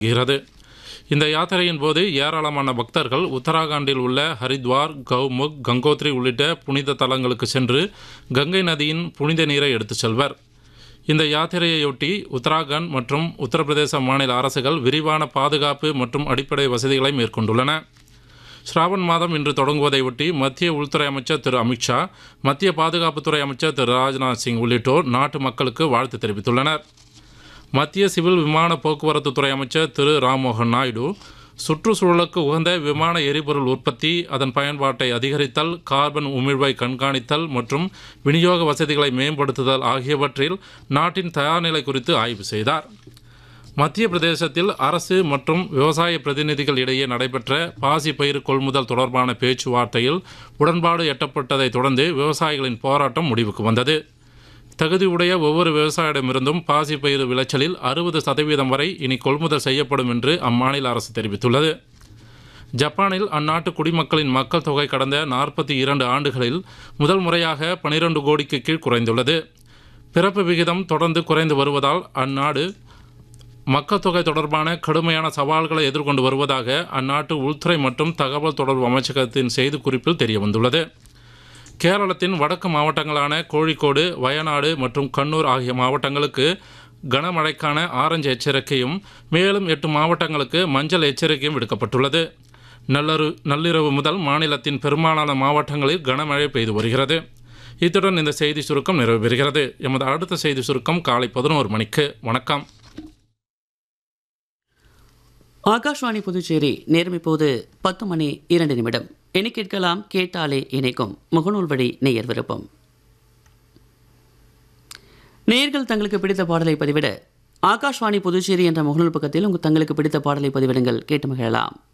கிறது இந்த யாத்திரையின் போது ஏராளமான பக்தர்கள் உத்தராகண்டில் உள்ள ஹரித்வார் கௌமுக் கங்கோத்ரி உள்ளிட்ட புனித தலங்களுக்கு சென்று கங்கை நதியின் புனித நீரை எடுத்துச் செல்வர் இந்த யாத்திரையொட்டி உத்தராகண்ட் மற்றும் உத்தரப்பிரதேச மாநில அரசுகள் விரிவான பாதுகாப்பு மற்றும் அடிப்படை வசதிகளை மேற்கொண்டுள்ளன ஸ்ராவன் மாதம் இன்று தொடங்குவதை ஒட்டி மத்திய உள்துறை அமைச்சர் திரு அமித்ஷா மத்திய பாதுகாப்புத்துறை அமைச்சர் திரு ராஜ்நாத் சிங் உள்ளிட்டோர் நாட்டு மக்களுக்கு வாழ்த்து தெரிவித்துள்ளனர் மத்திய சிவில் விமான போக்குவரத்து துறை அமைச்சர் திரு ராம்மோகன் நாயுடு சுற்றுச்சூழலுக்கு உகந்த விமான எரிபொருள் உற்பத்தி அதன் பயன்பாட்டை அதிகரித்தல் கார்பன் உமிழ்வை கண்காணித்தல் மற்றும் விநியோக வசதிகளை மேம்படுத்துதல் ஆகியவற்றில் நாட்டின் தயார்நிலை குறித்து ஆய்வு செய்தார் மத்திய பிரதேசத்தில் அரசு மற்றும் விவசாய பிரதிநிதிகள் இடையே நடைபெற்ற பாசி பயிர் கொள்முதல் தொடர்பான பேச்சுவார்த்தையில் உடன்பாடு எட்டப்பட்டதை தொடர்ந்து விவசாயிகளின் போராட்டம் முடிவுக்கு வந்தது தகுதியுடைய ஒவ்வொரு விவசாயிடமிருந்தும் பாசி பயிர் விளைச்சலில் அறுபது சதவீதம் வரை இனி கொள்முதல் செய்யப்படும் என்று அம்மாநில அரசு தெரிவித்துள்ளது ஜப்பானில் அந்நாட்டு குடிமக்களின் மக்கள் தொகை கடந்த நாற்பத்தி இரண்டு ஆண்டுகளில் முதல் முறையாக பனிரெண்டு கோடிக்கு கீழ் குறைந்துள்ளது பிறப்பு விகிதம் தொடர்ந்து குறைந்து வருவதால் அந்நாடு மக்கள் தொகை தொடர்பான கடுமையான சவால்களை எதிர்கொண்டு வருவதாக அந்நாட்டு உள்துறை மற்றும் தகவல் தொடர்பு அமைச்சகத்தின் செய்திக்குறிப்பில் தெரியவந்துள்ளது கேரளத்தின் வடக்கு மாவட்டங்களான கோழிக்கோடு வயநாடு மற்றும் கண்ணூர் ஆகிய மாவட்டங்களுக்கு கனமழைக்கான ஆரஞ்சு எச்சரிக்கையும் மேலும் எட்டு மாவட்டங்களுக்கு மஞ்சள் எச்சரிக்கையும் விடுக்கப்பட்டுள்ளது நல்லரு நள்ளிரவு முதல் மாநிலத்தின் பெரும்பாலான மாவட்டங்களில் கனமழை பெய்து வருகிறது இத்துடன் இந்த செய்தி சுருக்கம் நிறைவு பெறுகிறது எமது அடுத்த செய்தி சுருக்கம் காலை பதினோரு மணிக்கு வணக்கம் ஆகாஷ்வாணி புதுச்சேரி நேரம் இப்போது பத்து மணி இரண்டு நிமிடம் இனி கேட்கலாம் கேட்டாலே இணைக்கும் முகநூல் வழி நேயர் விருப்பம் நேயர்கள் தங்களுக்கு பிடித்த பாடலை பதிவிட ஆகாஷ்வாணி புதுச்சேரி என்ற முகநூல் பக்கத்தில் உங்கள் தங்களுக்கு பிடித்த பாடலை பதிவிடுங்கள் கேட்டு மகிழலாம்